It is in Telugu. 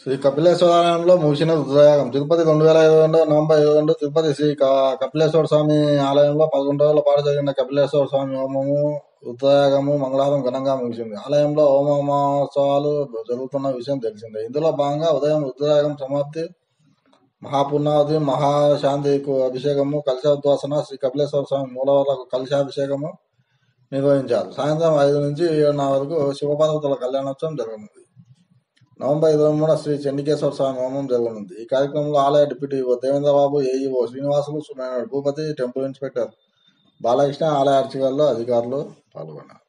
శ్రీ కపిలేశ్వరాలయంలో ముగిసిన రుద్రయాగం తిరుపతి రెండు వేల ఇరవై రెండు నవంబర్ ఇరవై రెండు తిరుపతి శ్రీ క- కపిలేశ్వర స్వామి ఆలయంలో పదకొండు రోజుల పాటు జరిగిన కపిలేశ్వర స్వామి హోమము రుద్రయాగము మంగళవారం ఘనంగా ముగిసింది ఆలయంలో హోమ మహోత్సవాలు జరుగుతున్న విషయం తెలిసిందే ఇందులో భాగంగా ఉదయం రుద్రయాగం సమాప్తి మహాపుర్ణావతి మహాశాంతికు అభిషేకము కలశోద్వాసన శ్రీ కపిలేశ్వర స్వామి మూలవర్లకు కలశాభిషేకము నిర్వహించారు సాయంత్రం ఐదు నుంచి ఏడున్నర వరకు శివపార్వతుల కళ్యాణోత్సవం జరగనుంది నవంబర్ ఇరవై మూడు శ్రీ చండికేశ్వర స్వామి హోమం జరగనుంది ఈ కార్యక్రమంలో ఆలయ deputy EO Devendrababu AEO Srinivasulu Subrahmanyudu Bhupathi temple inspector Balakrishna ఆలయ అర్చకుల్లో అధికారులు పాల్గొన్నారు